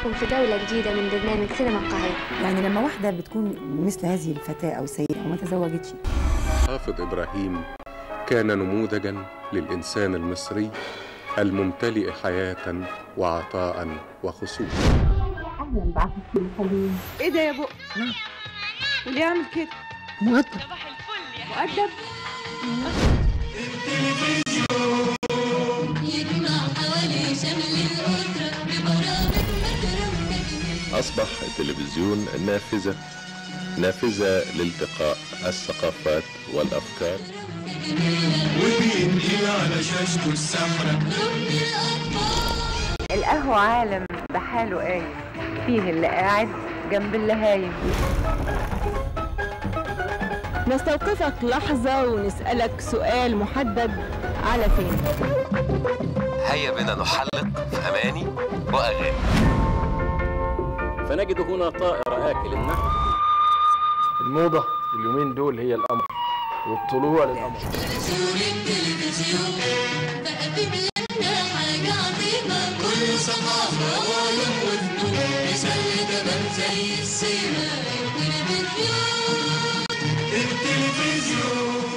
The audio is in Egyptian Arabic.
بكم في جولة جديدة من برنامج سينما القاهرة يعني لما واحدة بتكون مثل هذه الفتاة أو سيدة وما تزوجتش حافظ إبراهيم كان نموذجا للإنسان المصري الممتلئ حياة وعطاء وخصوص اهلا بعفوك الحليم ايه ده يا بق وليه اعمل كده مؤدب مؤدب أصبح التلفزيون نافذة نافذة لالتقاء الثقافات والأفكار وبينقل على شاشته السمرة القهوة عالم بحاله قايم فيه اللي قاعد جنب اللي هايم نستوقفك لحظة ونسألك سؤال محدد على فين هيا بنا نحلق في أماني وأغاني فنجد هنا طائر آكل النحل الموضة اليومين دول هي القمر والطلوع للقمر كل ثقافة وعلوم وفنون يسلي جبل زي السيرة التلفزيون